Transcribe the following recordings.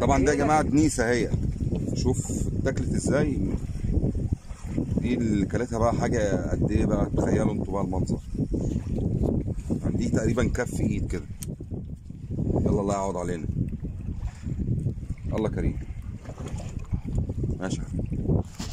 طبعا ده يا جماعه دنيسه هي شوف اتاكلت ازاي دي اللي كلتها بقى حاجه قد ايه بقى تخيلوا انتوا بقى المنظر يعني دي تقريبا كف ايد كده يلا الله يعوض علينا الله كريم ماشي يا حبيبي.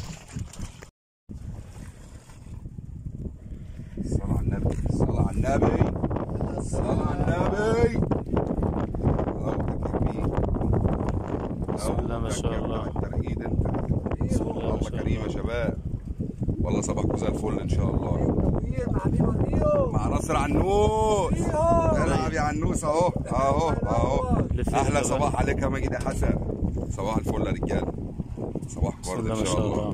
الصلاة على النبي الصلاة على النبي الصلاة على النبي حلاوتك يا كبير بسم الله ما شاء الله. الترقيد انت بسم الله ما الله شاء كريم يا شباب والله صباحكم زي الفل ان شاء الله مع نصر عنوس العب يا عنوس اهو اهو اهو لف احلى كمان. صباح عليك يا ماجد يا حسن صباح الفل يا رجاله صباح بسم ورد الله ان ما شاء الله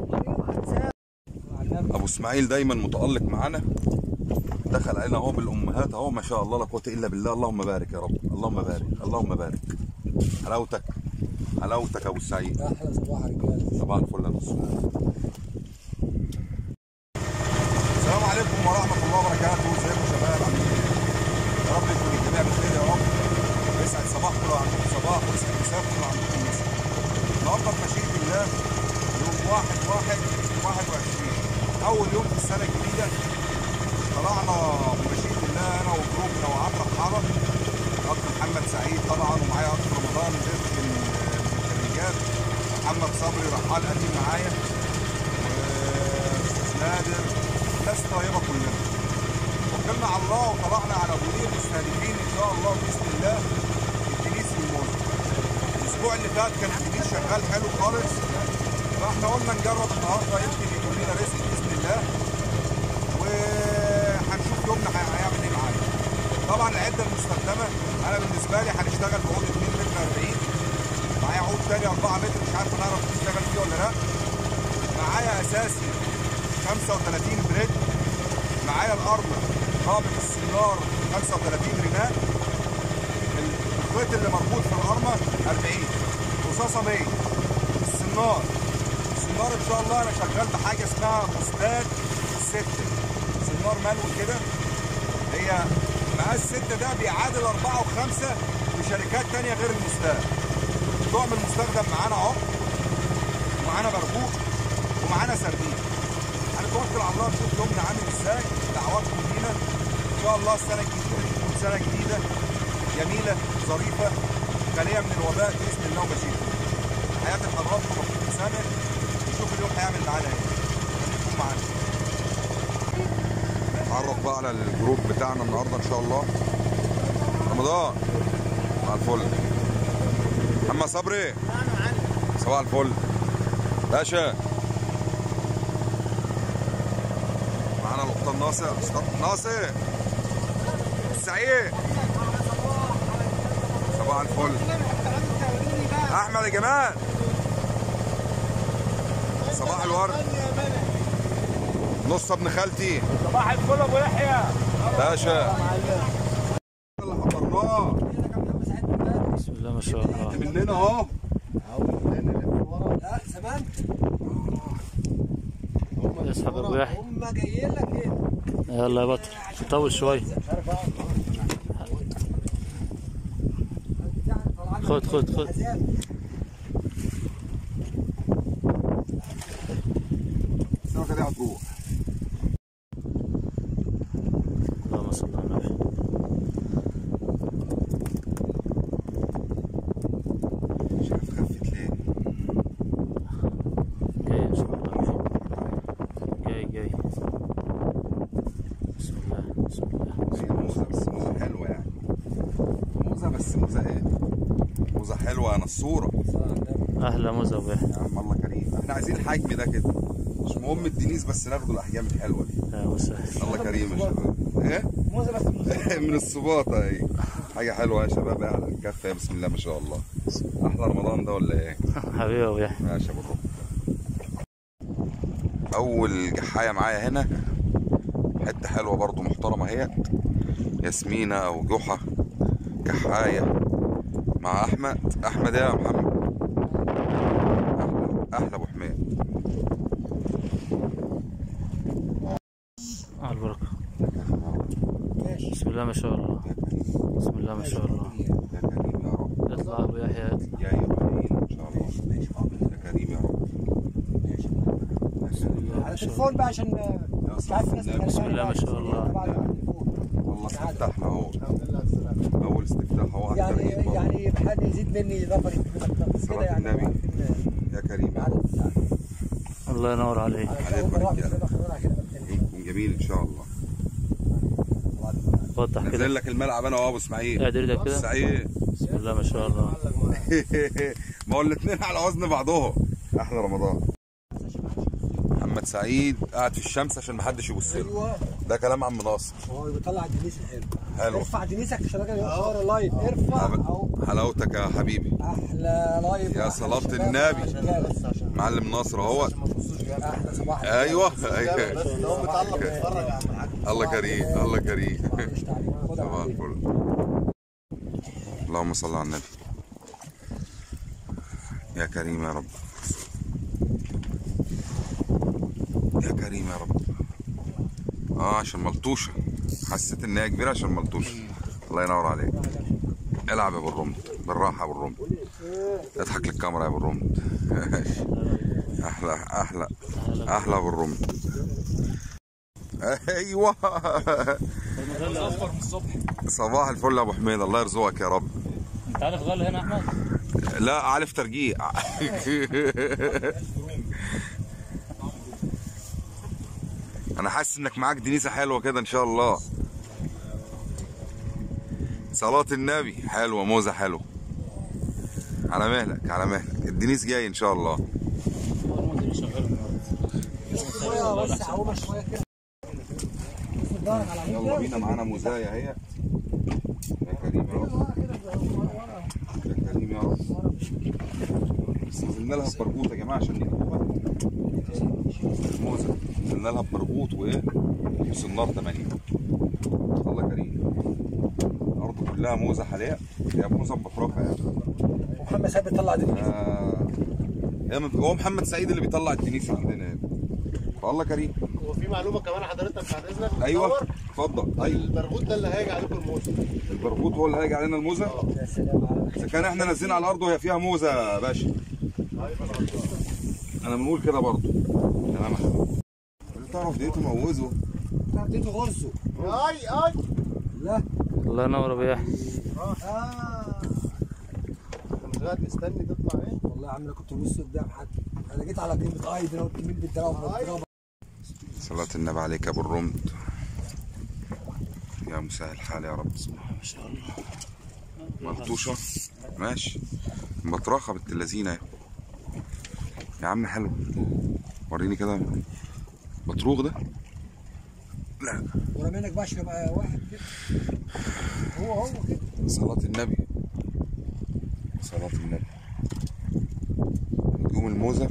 ابو اسماعيل دايما متالق معانا دخل علينا اهو بالامهات اهو ما شاء الله لا قوه الا بالله اللهم بارك يا رب اللهم بارك اللهم بارك حلاوتك حلاوتك يا ابو السعيد احلى صباح رجاله صباح الفل يا ابو اسماعيل السلام عليكم ورحمه الله وبركاته ازيكم يا شباب عاملين ايه يا رب يكون الجميع بخير يا رب ويسعد صباحكم لو عندكم صباح ويسعد مساكم لو عندكم مساء النهارده بمشيئه الله يوم 1 1 21 اول يوم في السنه الجديده طلعنا بمشيئه الله انا وجروبنا وعمرو حاره اخ محمد سعيد طبعا ومعايا اخ رمضان ضيف من من الرجال محمد صبري رحال قديم معايا واستاذ نادر ناس طيبه كلنا وكلنا على الله وطلعنا على ابو قير مستهدفين ان شاء الله باذن الله الدنيس والموز الاسبوع اللي فات كان الدنيس شغال حلو خالص فاحنا قلنا نجرب النهارده يمكن يكون لنا رزق باذن الله وهنشوف يومنا هي- هيعمل ايه معانا طبعا العده المستخدمه انا بالنسبه لي هنشتغل بعود 2 متر 40 معايا عود تاني 4 متر مش عارف هنعرف نشتغل فيه ولا لا معايا اساسي 35 بريد معايا الارمر رابط السنار 35 رمال الخيط اللي مربوط في الارمر 40 رصاصه 100 السنار السنار ان شاء الله انا شغال بحاجه اسمها مستاد 6 سنار ملوي كده هي مقاس 6 ده بيعادل 4 و5 في شركات تانية غير المستاد طعم المستخدم معانا اهو ومعانا بربوق ومعانا سردين هنتوكل على الله نشوف يومنا عامل ازاي دعواتكم لينا ان شاء الله السنه الجديده دي تكون سنه جديده جميله ظريفه خاليه من الوباء باذن الله ومشيئته حياه حضراتكم مبروك سامر نشوف اليوم هيعمل معانا ايه خليكم معانا نتعرف بقى على الجروب بتاعنا النهارده ان شاء الله رمضان مع الفل محمد صبري صباح الفل باشا معانا القبطان ناصر استاذ ناصر سعيد صباح الفل احمد يا جمال صباح الورد نص ابن خالتي صباح الفل ابو يحيى باشا اللي حضرناه بسم الله ما شاء الله مننا اهو لا زمان اسحب ابو يحيى هم جايين لك ايه يلا يا بطل طول شوي خد خد خد السمكه دي هتروح اللهم صل على النبي مش عارف خفت ليه جاي ان شاء الله جاي جاي بسم الله بسم الله هي موزه بس موزه حلوه يعني موزه بس موزه ايه موزه حلوه يا نصوره اهلا موزه ابو يحيى يا عم الله كريم احنا عايزين الحجم ده كده مش مهم الدنيس بس ناخده الاحجام الحلوه دي يا وسهلا الله كريم يا شباب ايه موزه بس موزه من الصباطه اهي حاجه حلوه يا شباب على الكفه بسم الله ما شاء الله احلى رمضان ده ولا ايه حبيبي ابو يحيى ماشي يا ابو الرب اول جحايه معايا هنا حته حلوه برضو محترمه اهي ياسمينه او جحا جحايه مع احمد احمد يا محمد احلى احلى ابو حميد على البركه بسم الله ما شاء الله بسم الله ما شاء الله يا كريم يا رب اطلع ابو يحيى اطلع جاي قليل ان شاء الله ماشي حاضر يا كريم يا رب ماشي الله على ما شاء التليفون بقى عشان مش عارف الناس الله. بسم الله ما شاء الله. والله استفتحنا اهو اول استفتاح اهو على يعني الترغيب برضه. يعني حد يزيد مني اضافه كده صلاة يعني النبي. عارفين يا كريم يا رب العدد بتاعنا. الله ينور عليك على عليكم الأول مرة رجالة. كده خلونا كده بالتاني. يكون جميل ان شاء الله وضح نزل كده لك الملعب انا وابو اسماعيل قاعد ايدك كده سعيد بسم الله ما شاء الله ما هو الاثنين على وزن بعضهم احلى رمضان محمد سعيد قاعد في الشمس عشان ما حدش يبص له ايوه ده كلام عم ناصر هو بيطلع الدنيس الحلو حلو ارفع دنيسك عشان الراجل يصور اللايف ارفع اهو حلاوتك يا حبيبي احلى لايف يا أحلى صلاة شباب، النبي. أحلى رجالة. معلم ناصر اهو احلى صباح ايوه هو متعلق بيتفرج على الحاج الله كريم الله كريم معلش تعليق. خدها صباح عليك. الفل اللهم صل على النبي يا كريم يا رب يا كريم يا رب اه عشان ملطوشه حسيت ان هي كبيره عشان ملطوشه الله ينور عليك العب يا ابو الرمد بالراحه يا ابو الرمد اضحك للكاميرا يا ابو الرمد احلى احلى احلى ابو الرمد ايوه صباح الفل يا ابو حميد الله يرزقك يا رب انت عارف غل هنا احمد لا عارف ترجيع انا حاسس انك معاك دنيسه حلوه كده ان شاء الله صلاة النبي حلوه موزه حلوه على مهلك على مهلك الدنيس جاي ان شاء الله شوية بس عومة شوية كده ضهرك على عمود يلا بينا معانا موزاية اهي يا كريم يا رب يا كريم يا رب بس نزلنا لها ببرغوث يا جماعه عشان نجيبوها موزه نزلنا لها ببرغوث وايه وسنار 80 الله كريم الارض كلها موزه حاليا هي موزه مبطرقه يعني ومحمد سعد بيطلع دنيس آه، هي من- هو محمد سعيد اللي بيطلع التنيس عندنا هنا فالله كريم هو في معلومه كمان حضرتك بعد اذنك ايوه تصور؟ اتفضل ايوه البرغوث ده اللي هيجي عليكم الموسم البرغوث هو اللي هيجي علينا الموزه يا سلام على اذا كان احنا نازلين على الارض وهي فيها موزه يا باشا انا بنقول كده برضه تمام يا حبيبي اللي تعرف دي تموزه اديته غرزه اي اي لا الله ينور ابو يحيى اه كنت قاعد مستني تطلع ايه والله يا عم انا كنت ببص قدام حد انا جيت على كلمة ايدي انا قلت مين بالدراهم بالدراهم صلاة النبي عليك يا ابو الرمد يا مسهل الحال يا رب ما شاء الله ملطوشة ماشي مطرخة بنت اللذينة اهي. يا عم حلو وريني كده بطروخ ده لا ورا منك بقى يبقى واحد كده هو هو كده صلاة النبي صلاة النبي نجوم الموزة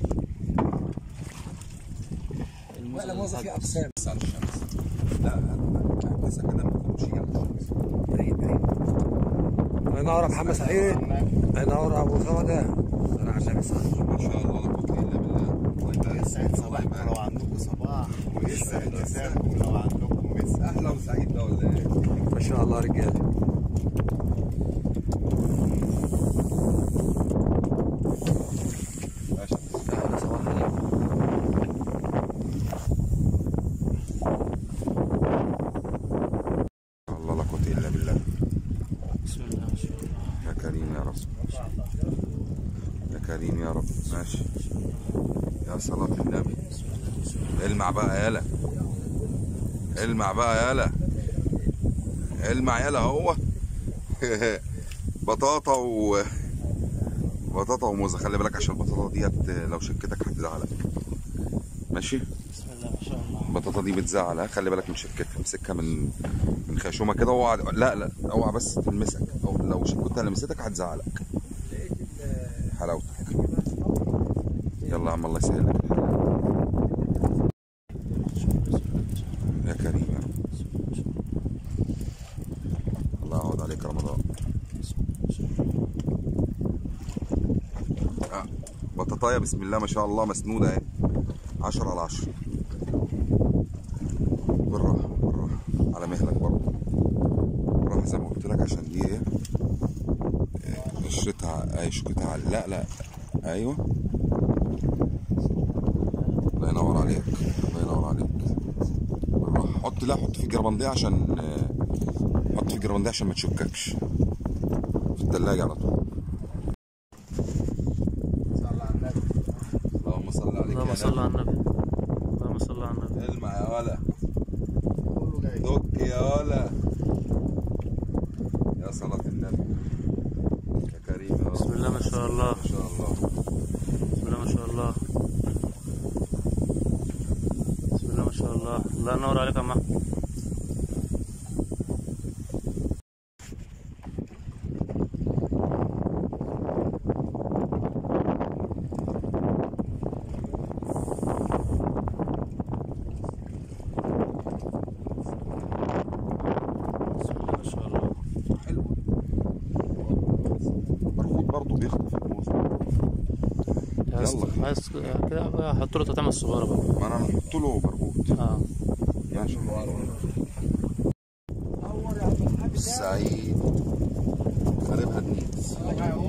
لا موظف في اقسام بس على الشمس لا هتكسر كده ما تاخدش جنب الشمس بعيد بعيد الله ينور يا محمد سعيد الله ينور يا ابو غدا انا على النبي صلى الله ما شاء الله لا قوة الا بالله الله يبارك يسعد صباحكم لو عندكم صباح ويسعد مساكم لو عندكم مساء احلى وسعيد ده ولا ايه؟ ما شاء الله رجاله ماشي احلى صباح عليكم الله لا قوة الا بالله بسم الله ما شاء الله يا كريم يا رب يا كريم يا رب ماشي يا صلاة النبي المع بقى يالا المع بقى يالا المع يالا هو بطاطا و بطاطا وموزة خلي بالك عشان البطاطا ديت لو شكتك هتزعلك ماشي بسم الله ما شاء الله البطاطا دي بتزعل ها خلي بالك من شكتها امسكها من من خشومه كده اوعى لا لا اوعى بس تلمسك او لو شكوتها لمستك هتزعلك حلاوتك يلا يا عم الله يسهل لك الحال. يا كريم يا رب الله يعوض عليك رمضان آه، بطاطايا بسم الله ما شاء الله مسنوده اهي 10 على 10 بالراحة بالراحة على مهلك برضه بالراحة زي ما قلت لك عشان دي ايه قشرتها اي شوكتها لا لا ايوه الله ينور عليك الله ينور عليك بالراحه حط لا حط في الجربنديه عشان آه، حط في الجربنديه عشان ما تشككش في الثلاجه على طول صلى على النبي اللهم صل عليك اللهم يا صل نبي. على النبي اللهم صل على النبي المع يا ولا كله جاي دوك يا ولا يا صلاة النبي يا كريم يا رب بسم الله ما شاء الله ما شاء الله بسم الله ما شاء الله بسم الله ما شاء الله الله ينور عليك يا عم أحمد. بسم الله ما شاء الله حلو برغوث برضه بيخطف الموز عايز يلا. عايز كده بقى حط له تتعمل صغيره بقى ما انا هنحط له برغوث اه يا شاء الله السعيد خاربها دنيس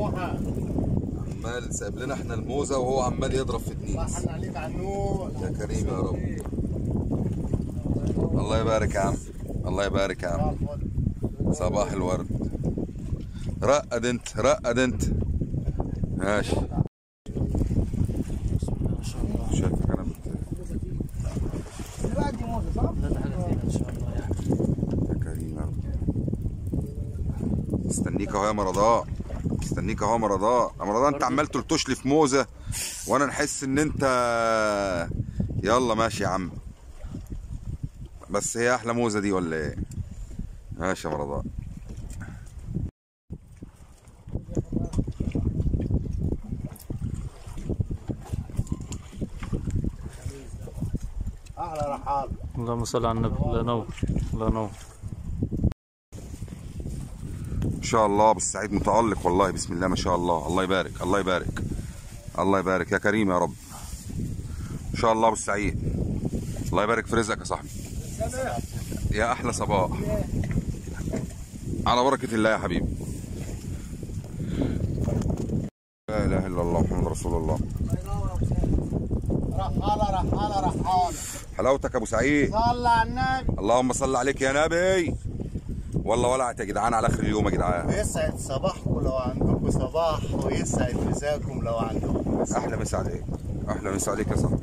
عمال سايب لنا احنا الموزه وهو عمال يضرب في دنيس صحن عليك على النور يا كريم يا رب الله يبارك يا عم الله يبارك يا عم صباح الورد رقد انت رقد انت ماشي بسم الله ما شاء الله شايفك انا بت... لا ده حاجه تقيله ان شاء الله يعني يا كريم يا رب استنيك اهو يا مرضاء استنيك اهو يا مرضاء يا مرضاء انت عمال تلطش لي في موزه وانا نحس ان انت يلا ماشي يا عم بس هي احلى موزه دي ولا ايه ماشي يا مرضاء احلى رحال اللهم صل على النبي الله ينور الله ينور ان شاء الله ابو السعيد متالق والله بسم الله ما شاء الله الله يبارك الله يبارك الله يبارك يا كريم يا رب ان شاء الله ابو السعيد الله يبارك في رزقك يا صاحبي يا احلى صباح على بركه الله يا حبيبي لا اله الا الله محمد رسول الله رحالة رحالة رحالة حلاوتك يا ابو سعيد صلى على النبي اللهم صل عليك يا نبي والله ولعت يا جدعان على اخر اليوم يا جدعان ويسعد صباحكم لو عندكم صباح ويسعد مساكم لو عندكم مساء احلى مسا عليك احلى مسا عليك يا صاحبي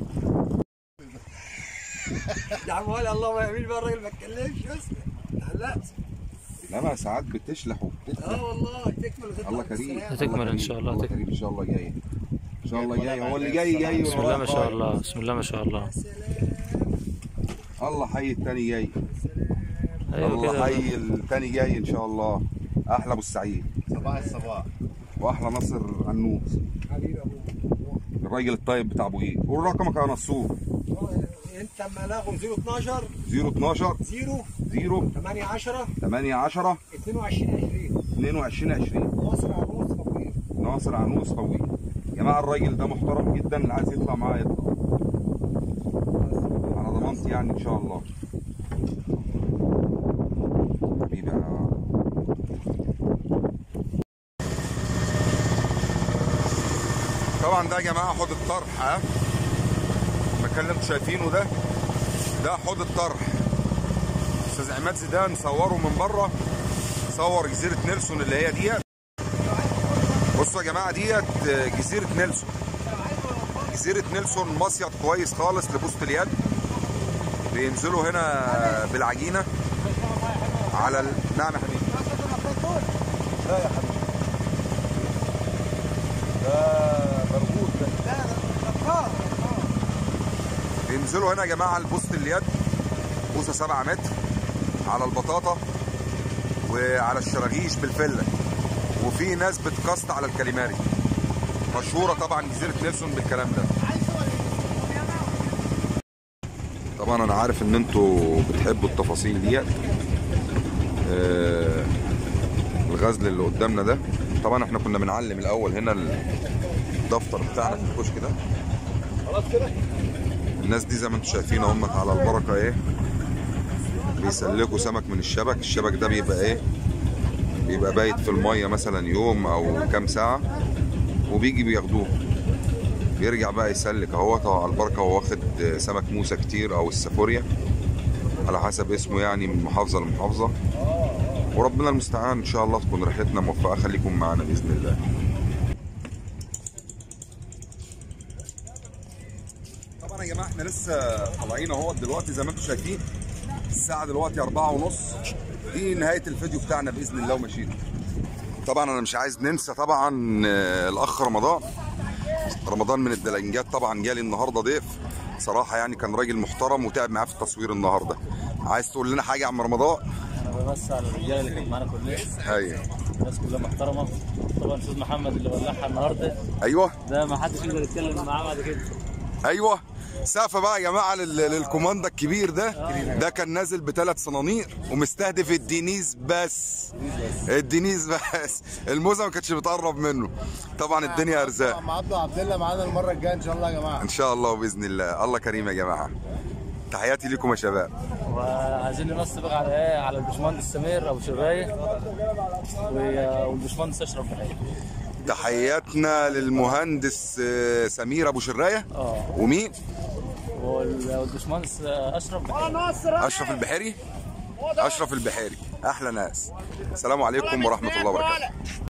يا عم ولا الله ما يعمل بقى الراجل ما اتكلمش بس لا لا ما ساعات بتشلح وبتفتح اه والله تكمل وتطلع الله كريم هتكمل الله إن شاء الله، الله هتكمل. كريم ان شاء الله جاي ان شاء الله جاي هو اللي جاي جاي بسم الله ما شاء الله بسم الله ما شاء الله الله حي التاني جاي ايوه الله كده حي التاني جاي ان شاء الله احلى ابو السعيد صباح الصباح واحلى ناصر عنوس حبيبي ابوك الراجل الطيب بتاع ابو ايه قول رقمك يا نصور انت اما لاغو 012 012 0 0 8 10 8 10 22 20 22 20 مصر عروس تطوير ناصر عنوس قوي يا جماعه الراجل ده محترم جدا اللي عايز يطلع معاه يطلع على ضمانتي يعني ان شاء الله حبيبي يا طبعا ده يا جماعه حوض الطرح ها المكان اللي انتوا شايفينه ده ده حوض الطرح استاذ عماد زيدان صوره من بره صور جزيره نيلسون اللي هي ديت بصوا يا جماعه ديت جزيره نيلسون جزيره نيلسون مصيد كويس خالص لبوسط اليد بينزلوا هنا بالعجينه على ال... نعم يا حبيبي لا يا حبيبي ده برغوث ده بينزلوا هنا يا جماعه لبوسط اليد بوسه 7 متر على البطاطا وعلى الشراغيش بالفله وفي ناس بتقصد على الكاليماري مشهوره طبعا جزيره نيلسون بالكلام ده طبعا انا عارف ان انتوا بتحبوا التفاصيل ديت آه الغزل اللي قدامنا ده طبعا احنا كنا بنعلم الاول هنا الدفتر بتاعنا في الكشك ده الناس دي زي ما انتم شايفين هم على البركه ايه بيسلكوا سمك من الشبك الشبك ده بيبقى ايه بيبقى بايت في الميه مثلا يوم او كام ساعه وبيجي بياخدوه بيرجع بقى يسلك اهوت على البركه وهو واخد سمك موسى كتير او السافوريا على حسب اسمه يعني من محافظه لمحافظه وربنا المستعان ان شاء الله تكون رحلتنا موفقه خليكم معانا باذن الله طبعا يا جماعه احنا لسه طالعين اهو دلوقتي زي ما انتم شايفين الساعه دلوقتي أربعة ونص دي نهايه الفيديو بتاعنا باذن الله ومشينا طبعا انا مش عايز ننسى طبعا آه، الاخ رمضان رمضان من الدلنجات طبعا جالي النهارده ضيف صراحه يعني كان راجل محترم وتعب معاه في التصوير النهارده عايز تقول لنا حاجه يا عم رمضان انا بمسي على الرجاله اللي كانت معانا كلها ايوه الناس كلها محترمه طبعا استاذ محمد اللي ولعها النهارده ايوه ده ما حدش يقدر يتكلم معاه بعد كده ايوه سقفه بقى يا جماعه لل- للكوماندا الكبير ده ده كان نازل بثلاث صنانير ومستهدف الدينيز بس الدينيز بس الموزه ما كانتش بتقرب منه طبعا الدنيا ارزاق مع عبد عبد الله معانا المره الجايه ان شاء الله يا جماعه ان شاء الله وباذن الله الله كريم يا جماعه تحياتي لكم يا شباب وعايزين نمسي بقى على ايه على الباشمهندس سمير ابو شرايه و- والباشمهندس اشرف بحير تحياتنا للمهندس آه، سمير ابو شرايه اه ومين وال- والباشمهندس اشرف بحير اشرف البحيري اشرف البحيري احلى ناس السلام عليكم ورحمه الله وبركاته